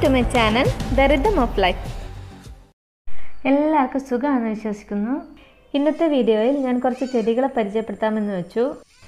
to my channel the rhythm of life എല്ലാവർക്കും സുഖമാണെന്ന് വിശ്വസിക്കുന്നു ഇന്നത്തെ വീഡിയോയിൽ ഞാൻ കുറച്ച് ചെടികളെ പരിചയപ്പെടുത്താമെന്ന് വെച്ചു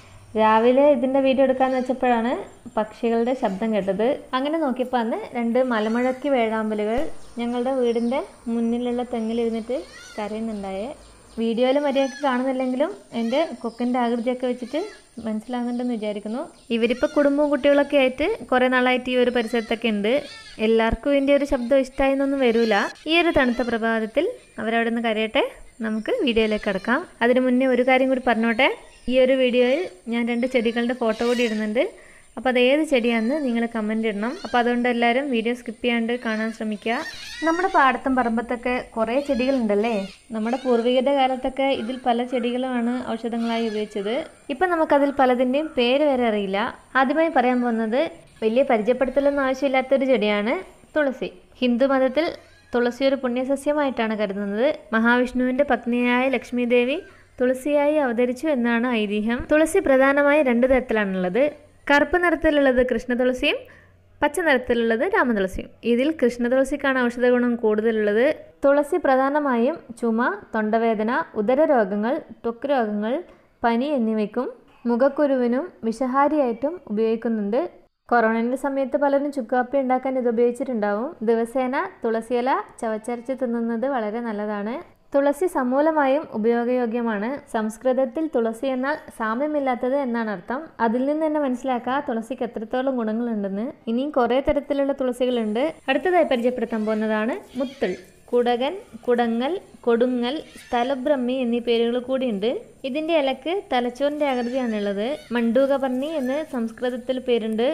രാവിലെ ഇതിൻ്റെ വീഡിയോ എടുക്കാമെന്ന് വെച്ചപ്പോഴാണ് പക്ഷികളുടെ ശബ്ദം കേട്ടത് അങ്ങനെ നോക്കിയപ്പോൾ അന്ന് രണ്ട് മലമുഴക്കി വേഴാമ്പലുകൾ ഞങ്ങളുടെ വീടിൻ്റെ മുന്നിലുള്ള തെങ്ങിലിരുന്നിട്ട് കരയുന്നുണ്ടായേ വീഡിയോയിൽ മര്യാദയ്ക്ക് കാണുന്നില്ലെങ്കിലും എൻ്റെ കൊക്കിൻ്റെ ആകൃതിയൊക്കെ വെച്ചിട്ട് മനസ്സിലാകുന്നുണ്ടെന്ന് വിചാരിക്കുന്നു ഇവരിപ്പോൾ കുടുംബവും കുട്ടികളൊക്കെ ആയിട്ട് കുറേ നാളായിട്ട് ഈ ഒരു പരിസരത്തൊക്കെ ഉണ്ട് എല്ലാവർക്കും ഇതിൻ്റെ ഒരു ശബ്ദം ഇഷ്ടമായി എന്നൊന്നും വരില്ല ഈ ഒരു തണുത്ത പ്രഭാതത്തിൽ അവരവിടെ നിന്ന് കരയട്ടെ നമുക്ക് വീഡിയോയിലേക്ക് കിടക്കാം അതിനു മുന്നേ ഒരു കാര്യം കൂടി പറഞ്ഞോട്ടെ ഈ ഒരു വീഡിയോയിൽ ഞാൻ രണ്ട് ചെടികളുടെ ഫോട്ടോ കൂടി ഇടുന്നുണ്ട് അപ്പോൾ അത് ഏത് ചെടിയാണെന്ന് നിങ്ങൾ കമൻ്റ് ഇടണം അപ്പോൾ അതുകൊണ്ട് എല്ലാവരും വീഡിയോ സ്കിപ്പ് ചെയ്യാണ്ട് കാണാൻ ശ്രമിക്കുക നമ്മുടെ പാടത്തും പറമ്പത്തൊക്കെ കുറേ ചെടികളുണ്ടല്ലേ നമ്മുടെ പൂർവികരുടെ കാലത്തൊക്കെ ഇതിൽ പല ചെടികളുമാണ് ഔഷധങ്ങളായി ഉപയോഗിച്ചത് ഇപ്പം നമുക്കതിൽ പലതിൻ്റെയും പേര് വരെ അറിയില്ല ആദ്യമായി പറയാൻ പോകുന്നത് വലിയ പരിചയപ്പെടുത്തലൊന്നും ആവശ്യമില്ലാത്തൊരു ചെടിയാണ് തുളസി ഹിന്ദു മതത്തിൽ തുളസി ഒരു പുണ്യസസ്യമായിട്ടാണ് കരുതുന്നത് മഹാവിഷ്ണുവിൻ്റെ പത്നിയായ ലക്ഷ്മി ദേവി തുളസിയായി അവതരിച്ചു എന്നാണ് ഐതിഹ്യം തുളസി പ്രധാനമായി രണ്ട് തരത്തിലാണുള്ളത് കറുപ്പ് നിറത്തിലുള്ളത് കൃഷ്ണതുളസിയും പച്ച നിറത്തിലുള്ളത് രാമതുളസിയും ഇതിൽ കൃഷ്ണതുളസിക്കാണ് ഔഷധ ഗുണം കൂടുതലുള്ളത് തുളസി പ്രധാനമായും ചുമ തൊണ്ടവേദന ഉദരരോഗങ്ങൾ ത്വക്ക് രോഗങ്ങൾ പനി എന്നിവയ്ക്കും മുഖക്കുരുവിനും വിഷഹാരിയായിട്ടും ഉപയോഗിക്കുന്നുണ്ട് കൊറോണയുടെ സമയത്ത് പലരും ചുക്കാപ്പി ഉണ്ടാക്കാൻ ഇത് ഉപയോഗിച്ചിട്ടുണ്ടാവും ദിവസേന തുളസിയില ചവച്ചരച്ച് തിന്നുന്നത് വളരെ നല്ലതാണ് തുളസി സമൂലമായും ഉപയോഗയോഗ്യമാണ് സംസ്കൃതത്തിൽ തുളസി എന്നാൽ സാമ്യമില്ലാത്തത് എന്നാണ് അർത്ഥം അതിൽ നിന്ന് തന്നെ മനസ്സിലാക്കുക തുളസിക്ക് എത്രത്തോളം ഗുണങ്ങളുണ്ടെന്ന് ഇനിയും കുറേ തരത്തിലുള്ള തുളസികളുണ്ട് അടുത്തതായി പരിചയപ്പെടുത്താൻ പോകുന്നതാണ് മുത്തൾ കുടകൻ കുടങ്ങൽ കൊടുങ്ങൽ സ്ഥലബ്രഹ്മി എന്നീ പേരുകൾ കൂടിയുണ്ട് ഇതിന്റെ ഇലക്ക് തലച്ചോറിന്റെ ആകൃതിയാണുള്ളത് മണ്ടൂകപർണി എന്ന് സംസ്കൃതത്തിൽ പേരുണ്ട്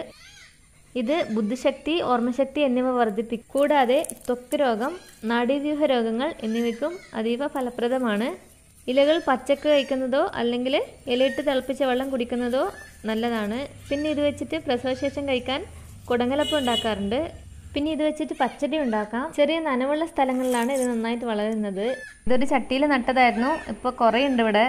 ഇത് ബുദ്ധിശക്തി ഓർമ്മശക്തി എന്നിവ വർദ്ധിപ്പിക്കും കൂടാതെ ത്വക്ക് രോഗം നാഡീവ്യൂഹ രോഗങ്ങൾ എന്നിവയ്ക്കും അതീവ ഫലപ്രദമാണ് ഇലകൾ പച്ചക്ക് കഴിക്കുന്നതോ അല്ലെങ്കിൽ ഇലയിട്ട് തിളപ്പിച്ച വെള്ളം കുടിക്കുന്നതോ നല്ലതാണ് പിന്നെ ഇത് വെച്ചിട്ട് പ്രസവശേഷം കഴിക്കാൻ കുടങ്ങലപ്പം ഉണ്ടാക്കാറുണ്ട് പിന്നെ ഇത് വെച്ചിട്ട് പച്ചടി ഉണ്ടാക്കാം ചെറിയ നനവുള്ള സ്ഥലങ്ങളിലാണ് ഇത് നന്നായിട്ട് വളരുന്നത് ഇതൊരു ചട്ടിയിൽ നട്ടതായിരുന്നു ഇപ്പോൾ കുറേ ഉണ്ട് ഇവിടെ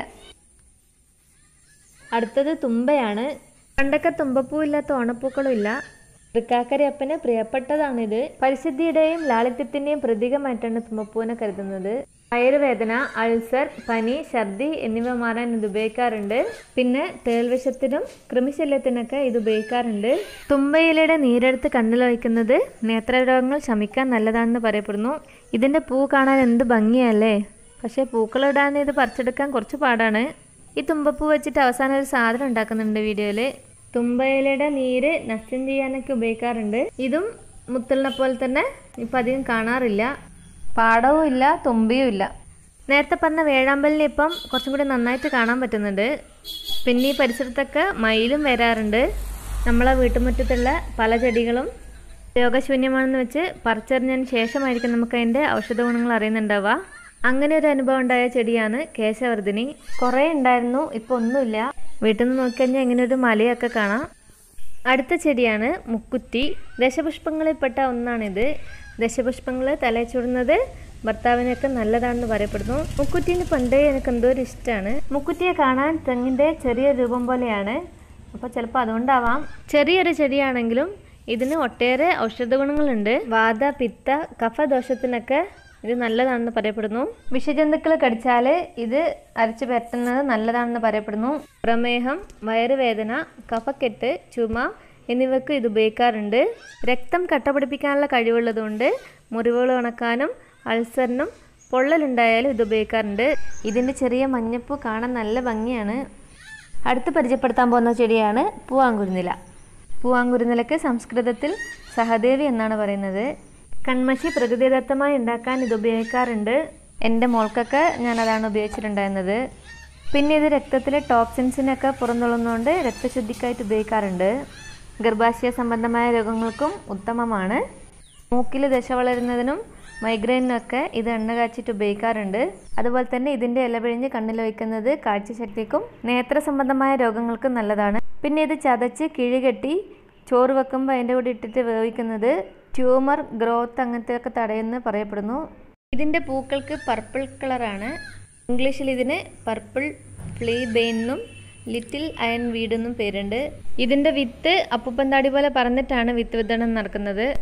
അടുത്തത് തുമ്പയാണ് പണ്ടൊക്കെ തുമ്പപ്പൂ ഇല്ലാത്ത ഓണപ്പൂക്കളും ഇല്ല തൃക്കാക്കരയപ്പന് പ്രിയപ്പെട്ടതാണിത് പരിശുദ്ധിയുടെയും ലാളിത്യത്തിന്റെയും പ്രതീകമായിട്ടാണ് തുമ്പപ്പൂവിനെ കരുതുന്നത് വയറുവേദന അൾസർ പനി ഛർദി എന്നിവ മാറാൻ ഇത് ഉപയോഗിക്കാറുണ്ട് പിന്നെ തേൾവിഷത്തിനും കൃമിശല്യത്തിനൊക്കെ ഇത് ഉപയോഗിക്കാറുണ്ട് തുമ്പയിലയുടെ നീരെടുത്ത് കണ്ണിൽ വയ്ക്കുന്നത് നേത്രരോഗങ്ങൾ ശമിക്കാൻ നല്ലതാണെന്ന് പറയപ്പെടുന്നു ഇതിന്റെ പൂ കാണാൻ എന്ത് ഭംഗിയല്ലേ പക്ഷേ പൂക്കളിടാൻ ഇത് പറിച്ചെടുക്കാൻ കുറച്ച് പാടാണ് ഈ തുമ്പപ്പൂ വെച്ചിട്ട് അവസാനം ഒരു സാധനം ഉണ്ടാക്കുന്നുണ്ട് വീഡിയോയിൽ തുമ്പയിലയുടെ നീര് നഷ്ടം ചെയ്യാനൊക്കെ ഉപയോഗിക്കാറുണ്ട് ഇതും മുത്തലിനെ പോലെ തന്നെ ഇപ്പം അധികം കാണാറില്ല പാടവും ഇല്ല തുമ്പിയും ഇല്ല നേരത്തെ പറഞ്ഞ വേഴാമ്പലിനെ ഇപ്പം കുറച്ചും കൂടി നന്നായിട്ട് കാണാൻ പറ്റുന്നുണ്ട് പിന്നെ ഈ പരിസരത്തൊക്കെ മയിലും വരാറുണ്ട് നമ്മളെ വീട്ടുമുറ്റത്തുള്ള പല ചെടികളും രോഗശൂന്യമാണെന്ന് വെച്ച് പറിച്ചെറിഞ്ഞതിന് ശേഷമായിരിക്കും നമുക്ക് അതിൻ്റെ ഔഷധ ഗുണങ്ങൾ അറിയുന്നുണ്ടാവുക അങ്ങനെ ഒരു അനുഭവം ഉണ്ടായ ചെടിയാണ് കേശവർദ്ധിനി കുറേ ഉണ്ടായിരുന്നു ഇപ്പോൾ ഒന്നുമില്ല വീട്ടിൽ നിന്ന് നോക്കിക്കഴിഞ്ഞാൽ ഇങ്ങനെ ഒരു മലയൊക്കെ കാണാം അടുത്ത ചെടിയാണ് മുക്കുറ്റി ദശപുഷ്പങ്ങളിൽപ്പെട്ട ഒന്നാണിത് ദശപുഷ്പങ്ങൾ തലയിൽ ചൂടുന്നത് ഭർത്താവിനൊക്കെ നല്ലതാണെന്ന് പറയപ്പെടുന്നു മുക്കുറ്റീന് പണ്ടേ എനിക്ക് എന്തോ ഒരു ഇഷ്ടമാണ് മുക്കുറ്റിയെ കാണാൻ തെങ്ങിൻ്റെ ചെറിയ രൂപം പോലെയാണ് അപ്പോൾ ചിലപ്പോൾ അതുകൊണ്ടാവാം ചെറിയൊരു ചെടിയാണെങ്കിലും ഇതിന് ഒട്ടേറെ ഔഷധ ഗുണങ്ങളുണ്ട് വാത പിത്ത കഫദോഷത്തിനൊക്കെ ഇത് നല്ലതാണെന്ന് പറയപ്പെടുന്നു വിഷജന്തുക്കൾ കടിച്ചാൽ ഇത് അരച്ചു പരട്ടുന്നത് നല്ലതാണെന്ന് പറയപ്പെടുന്നു പ്രമേഹം വയറുവേദന കഫക്കെട്ട് ചുമ എന്നിവയ്ക്ക് ഇത് ഉപയോഗിക്കാറുണ്ട് രക്തം കട്ടപിടിപ്പിക്കാനുള്ള കഴിവുള്ളതുകൊണ്ട് മുറിവുകൾ ഉണക്കാനും അൾസറിനും പൊള്ളലുണ്ടായാലും ഇത് ഉപയോഗിക്കാറുണ്ട് ഇതിൻ്റെ ചെറിയ മഞ്ഞപ്പൂ കാണാൻ നല്ല ഭംഗിയാണ് അടുത്ത് പരിചയപ്പെടുത്താൻ പോകുന്ന ചെടിയാണ് പൂവാങ്കുരുന്നില പൂവാങ്കുരുന്നിലക്ക് സംസ്കൃതത്തിൽ സഹദേവി എന്നാണ് പറയുന്നത് കൺമഷി പ്രകൃതിദത്തമായി ഉണ്ടാക്കാൻ ഇത് ഉപയോഗിക്കാറുണ്ട് എൻ്റെ മോൾക്കൊക്കെ ഞാൻ അതാണ് ഉപയോഗിച്ചിട്ടുണ്ടായിരുന്നത് പിന്നെ ഇത് രക്തത്തിലെ ടോക്സിൻസിനൊക്കെ പുറന്തള്ളുന്നതുകൊണ്ട് രക്തശുദ്ധിക്കായിട്ട് ഉപയോഗിക്കാറുണ്ട് ഗർഭാശയ സംബന്ധമായ രോഗങ്ങൾക്കും ഉത്തമമാണ് മൂക്കിൽ ദശ വളരുന്നതിനും മൈഗ്രെയിനൊക്കെ ഇത് എണ്ണ കാച്ചിട്ട് ഉപയോഗിക്കാറുണ്ട് അതുപോലെ തന്നെ ഇതിൻ്റെ ഇല പിഴിഞ്ഞ് കണ്ണിൽ വയ്ക്കുന്നത് കാഴ്ചശക്തിക്കും നേത്ര സംബന്ധമായ രോഗങ്ങൾക്കും നല്ലതാണ് പിന്നെ ഇത് ചതച്ച് കിഴികെട്ടി ചോറ് വെക്കുമ്പോൾ അതിൻ്റെ കൂടെ ഇട്ടിട്ട് വേവിക്കുന്നത് ട്യൂമർ ഗ്രോത്ത് അങ്ങനത്തെ ഒക്കെ തടയുമെന്ന് പറയപ്പെടുന്നു ഇതിൻ്റെ പൂക്കൾക്ക് പർപ്പിൾ കളറാണ് ഇംഗ്ലീഷിൽ ഇതിന് പർപ്പിൾ ഫ്ലീ ബെയിൻ എന്നും ലിറ്റിൽ അയൺ വീട് എന്നും പേരുണ്ട് ഇതിൻ്റെ വിത്ത് അപ്പുപ്പന്താടി പോലെ പറന്നിട്ടാണ് വിത്ത് വിതരണം നടക്കുന്നത്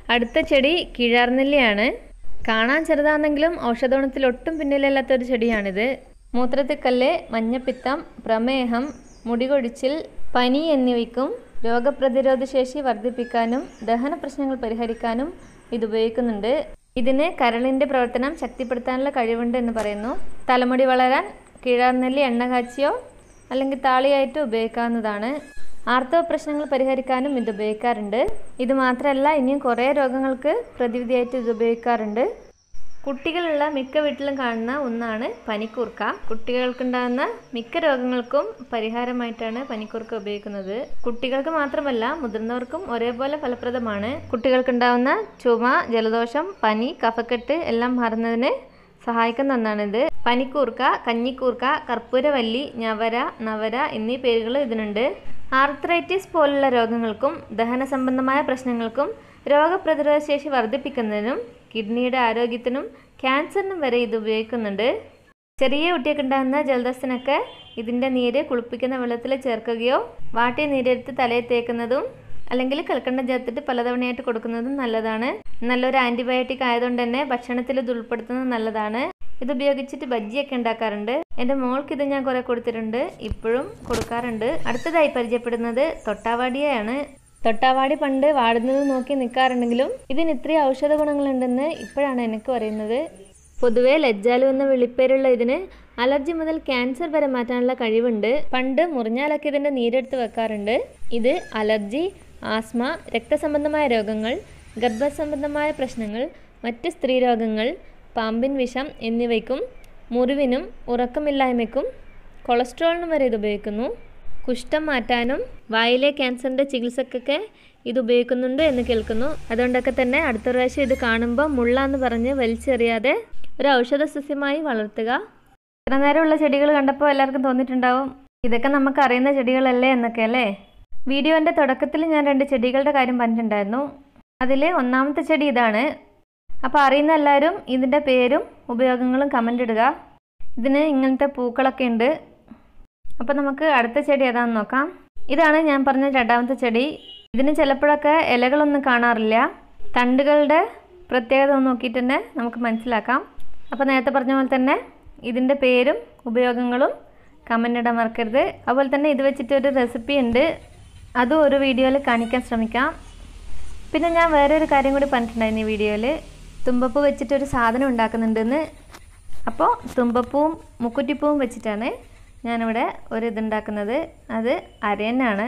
അടുത്ത ചെടി കിഴാർനെല്ലിയാണ് കാണാൻ ചെറുതാണെങ്കിലും ഔഷധഗുണത്തിൽ ഒട്ടും പിന്നിലല്ലാത്ത ഒരു ചെടിയാണിത് മൂത്രത്തിക്കല്ല് മഞ്ഞപ്പിത്തം പ്രമേഹം മുടികൊഴിച്ചിൽ പനി എന്നിവയ്ക്കും രോഗപ്രതിരോധ ശേഷി വർദ്ധിപ്പിക്കാനും ദഹന പ്രശ്നങ്ങൾ പരിഹരിക്കാനും ഇത് ഉപയോഗിക്കുന്നുണ്ട് ഇതിന് കരളിൻ്റെ പ്രവർത്തനം ശക്തിപ്പെടുത്താനുള്ള കഴിവുണ്ട് എന്ന് പറയുന്നു തലമുടി വളരാൻ കിഴാർനെല്ലി എണ്ണ കാച്ചിയോ അല്ലെങ്കിൽ താളിയായിട്ട് ഉപയോഗിക്കാവുന്നതാണ് ആർത്തവ പ്രശ്നങ്ങൾ പരിഹരിക്കാനും ഇത് ഉപയോഗിക്കാറുണ്ട് ഇത് മാത്രമല്ല ഇനിയും കുറേ രോഗങ്ങൾക്ക് പ്രതിവിധിയായിട്ട് ഇത് ഉപയോഗിക്കാറുണ്ട് കുട്ടികളുള്ള മിക്ക വീട്ടിലും കാണുന്ന ഒന്നാണ് പനിക്കൂർക്ക കുട്ടികൾക്കുണ്ടാകുന്ന മിക്ക രോഗങ്ങൾക്കും പരിഹാരമായിട്ടാണ് പനിക്കൂർക്ക ഉപയോഗിക്കുന്നത് കുട്ടികൾക്ക് മാത്രമല്ല മുതിർന്നവർക്കും ഒരേപോലെ ഫലപ്രദമാണ് കുട്ടികൾക്കുണ്ടാകുന്ന ചുമ ജലദോഷം പനി കഫക്കെട്ട് എല്ലാം മാറുന്നതിന് സഹായിക്കുന്ന ഒന്നാണിത് പനിക്കൂർക്ക കഞ്ഞിക്കൂർക്ക കർപ്പൂരവല്ലി ഞവര നവര എന്നീ പേരുകൾ ഇതിനുണ്ട് ആർത്രൈറ്റിസ് പോലുള്ള രോഗങ്ങൾക്കും ദഹന സംബന്ധമായ പ്രശ്നങ്ങൾക്കും രോഗപ്രതിരോധ ശേഷി വർദ്ധിപ്പിക്കുന്നതിനും കിഡ്നിയുടെ ആരോഗ്യത്തിനും ക്യാൻസറിനും വരെ ഇത് ഉപയോഗിക്കുന്നുണ്ട് ചെറിയ കുട്ടിയൊക്കെ ഉണ്ടാകുന്ന ജലദോഷത്തിനൊക്കെ ഇതിൻ്റെ നീര് കുളിപ്പിക്കുന്ന വെള്ളത്തിൽ ചേർക്കുകയോ വാട്ടിയ നീരെടുത്ത് തലയിൽ തേക്കുന്നതും അല്ലെങ്കിൽ കൽക്കണ്ടം ചേർത്തിട്ട് പലതവണയായിട്ട് കൊടുക്കുന്നതും നല്ലതാണ് നല്ലൊരു ആൻറ്റിബയോട്ടിക് ആയതുകൊണ്ട് തന്നെ ഭക്ഷണത്തിൽ ഇത് ഉൾപ്പെടുത്തുന്നത് നല്ലതാണ് ഇത് ഉപയോഗിച്ചിട്ട് ബജ്ജിയൊക്കെ ഉണ്ടാക്കാറുണ്ട് എൻ്റെ മോൾക്ക് ഇത് ഞാൻ കുറേ കൊടുത്തിട്ടുണ്ട് ഇപ്പോഴും കൊടുക്കാറുണ്ട് അടുത്തതായി പരിചയപ്പെടുന്നത് തൊട്ടാവാടിയാണ് തൊട്ടാവാടി പണ്ട് വാടുന്നത് നോക്കി നിൽക്കാറുണ്ടെങ്കിലും ഇതിന് ഇത്രയും ഔഷധ ഗുണങ്ങളുണ്ടെന്ന് ഇപ്പോഴാണ് എനിക്ക് പറയുന്നത് പൊതുവെ ലജ്ജാലു എന്ന വിളിപ്പേരുള്ള ഇതിന് അലർജി മുതൽ ക്യാൻസർ വരെ മാറ്റാനുള്ള കഴിവുണ്ട് പണ്ട് മുറിഞ്ഞാലൊക്കെ ഇതിൻ്റെ നീരെടുത്ത് വെക്കാറുണ്ട് ഇത് അലർജി ആസ്മ രക്തസംബന്ധമായ രോഗങ്ങൾ ഗർഭസംബന്ധമായ പ്രശ്നങ്ങൾ മറ്റ് സ്ത്രീരോഗങ്ങൾ പാമ്പിൻ വിഷം എന്നിവയ്ക്കും മുറിവിനും ഉറക്കമില്ലായ്മയ്ക്കും കൊളസ്ട്രോളിനും വരെ ഇത് ഉപയോഗിക്കുന്നു കുഷ്ഠം മാറ്റാനും വായിലെ ക്യാൻസറിൻ്റെ ചികിത്സക്കൊക്കെ ഇത് ഉപയോഗിക്കുന്നുണ്ട് എന്ന് കേൾക്കുന്നു അതുകൊണ്ടൊക്കെ തന്നെ അടുത്ത പ്രാവശ്യം ഇത് കാണുമ്പോൾ മുള്ളാന്ന് പറഞ്ഞ് വലിച്ചെറിയാതെ ഒരു ഔഷധ സസ്യമായി വളർത്തുക ഇത്ര നേരമുള്ള ചെടികൾ കണ്ടപ്പോൾ എല്ലാവർക്കും തോന്നിയിട്ടുണ്ടാവും ഇതൊക്കെ നമുക്ക് അറിയുന്ന ചെടികളല്ലേ എന്നൊക്കെ അല്ലേ വീഡിയോൻ്റെ തുടക്കത്തിൽ ഞാൻ രണ്ട് ചെടികളുടെ കാര്യം പറഞ്ഞിട്ടുണ്ടായിരുന്നു അതിൽ ഒന്നാമത്തെ ചെടി ഇതാണ് അപ്പോൾ അറിയുന്ന എല്ലാവരും ഇതിൻ്റെ പേരും ഉപയോഗങ്ങളും കമൻ്റ് ഇടുക ഇതിന് ഇങ്ങനത്തെ പൂക്കളൊക്കെ ഉണ്ട് അപ്പോൾ നമുക്ക് അടുത്ത ചെടി ഏതാണെന്ന് നോക്കാം ഇതാണ് ഞാൻ പറഞ്ഞ രണ്ടാമത്തെ ചെടി ഇതിന് ചിലപ്പോഴൊക്കെ ഇലകളൊന്നും കാണാറില്ല തണ്ടുകളുടെ പ്രത്യേകത ഒന്ന് നോക്കിയിട്ട് തന്നെ നമുക്ക് മനസ്സിലാക്കാം അപ്പോൾ നേരത്തെ പറഞ്ഞ പോലെ തന്നെ ഇതിൻ്റെ പേരും ഉപയോഗങ്ങളും കമൻ്റ് ഇടാൻ മറക്കരുത് അതുപോലെ തന്നെ ഇത് വെച്ചിട്ട് ഒരു റെസിപ്പി ഉണ്ട് അതും ഒരു വീഡിയോയിൽ കാണിക്കാൻ ശ്രമിക്കാം പിന്നെ ഞാൻ വേറെ ഒരു കാര്യം കൂടി പറഞ്ഞിട്ടുണ്ടായിരുന്നു ഈ വീഡിയോയിൽ തുമ്പപ്പൂ വെച്ചിട്ട് ഒരു സാധനം ഉണ്ടാക്കുന്നുണ്ടെന്ന് അപ്പോൾ തുമ്പപ്പൂവും മുക്കുറ്റിപ്പൂവും വെച്ചിട്ടാണ് ഞാനിവിടെ ഒരു ഇതുണ്ടാക്കുന്നത് അത് അരയനാണ്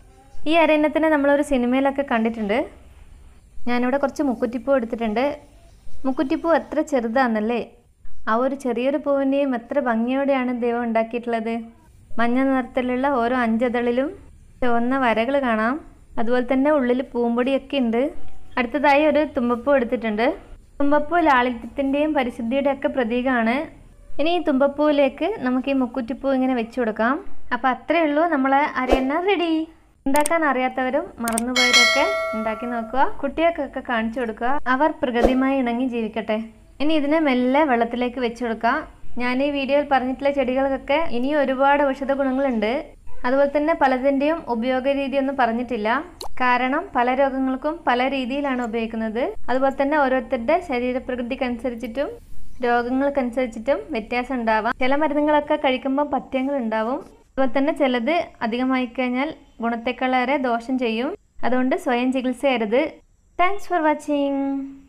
ഈ അരയന്നത്തിനെ നമ്മളൊരു സിനിമയിലൊക്കെ കണ്ടിട്ടുണ്ട് ഞാനിവിടെ കുറച്ച് മുക്കുറ്റിപ്പൂ എടുത്തിട്ടുണ്ട് മുക്കുറ്റിപ്പൂ എത്ര ചെറുതാണെന്നല്ലേ ആ ഒരു ചെറിയൊരു പൂവിൻ്റെയും എത്ര ഭംഗിയോടെയാണ് ദൈവം ഉണ്ടാക്കിയിട്ടുള്ളത് മഞ്ഞ നിറത്തിലുള്ള ഓരോ അഞ്ചതളിലും ചുവന്ന വരകൾ കാണാം അതുപോലെ തന്നെ ഉള്ളിൽ പൂമ്പൊടിയൊക്കെ ഉണ്ട് അടുത്തതായി ഒരു തുമ്പപ്പൂ എടുത്തിട്ടുണ്ട് തുമ്പപ്പൂ ലാളിത്യത്തിൻ്റെയും പരിശുദ്ധിയുടെയും ഒക്കെ പ്രതീകമാണ് ഇനി ഈ തുമ്പപ്പൂവിലേക്ക് നമുക്ക് ഈ മുക്കുറ്റിപ്പൂ ഇങ്ങനെ വെച്ചു കൊടുക്കാം അപ്പോൾ അത്രയേ ഉള്ളൂ നമ്മളെ അരയണ്ണ റെഡി ഉണ്ടാക്കാൻ അറിയാത്തവരും മറന്നുപോയവരൊക്കെ ഉണ്ടാക്കി നോക്കുക കുട്ടികൾക്കൊക്കെ കാണിച്ചു കൊടുക്കുക അവർ പ്രകൃതിയുമായി ഇണങ്ങി ജീവിക്കട്ടെ ഇനി ഇതിനെ മെല്ലെ വെള്ളത്തിലേക്ക് വെച്ചു കൊടുക്കാം ഞാൻ ഈ വീഡിയോയിൽ പറഞ്ഞിട്ടുള്ള ചെടികൾക്കൊക്കെ ഇനിയും ഒരുപാട് ഔഷധ ഗുണങ്ങളുണ്ട് അതുപോലെ തന്നെ പലതിൻ്റെയും ഉപയോഗ രീതിയൊന്നും പറഞ്ഞിട്ടില്ല കാരണം പല രോഗങ്ങൾക്കും പല രീതിയിലാണ് ഉപയോഗിക്കുന്നത് അതുപോലെ തന്നെ ഓരോരുത്തരുടെ ശരീരപ്രകൃതിക്കനുസരിച്ചിട്ടും രോഗങ്ങൾക്കനുസരിച്ചിട്ടും വ്യത്യാസം ഉണ്ടാവാം ചില മരുന്നുകളൊക്കെ കഴിക്കുമ്പോൾ പഥ്യങ്ങൾ ഉണ്ടാവും അതുപോലെ തന്നെ ചിലത് അധികമായി കഴിഞ്ഞാൽ ഗുണത്തെക്കാളേറെ ദോഷം ചെയ്യും അതുകൊണ്ട് സ്വയം ചികിത്സ ചെയ്യരുത് താങ്ക്സ് ഫോർ വാച്ചിങ്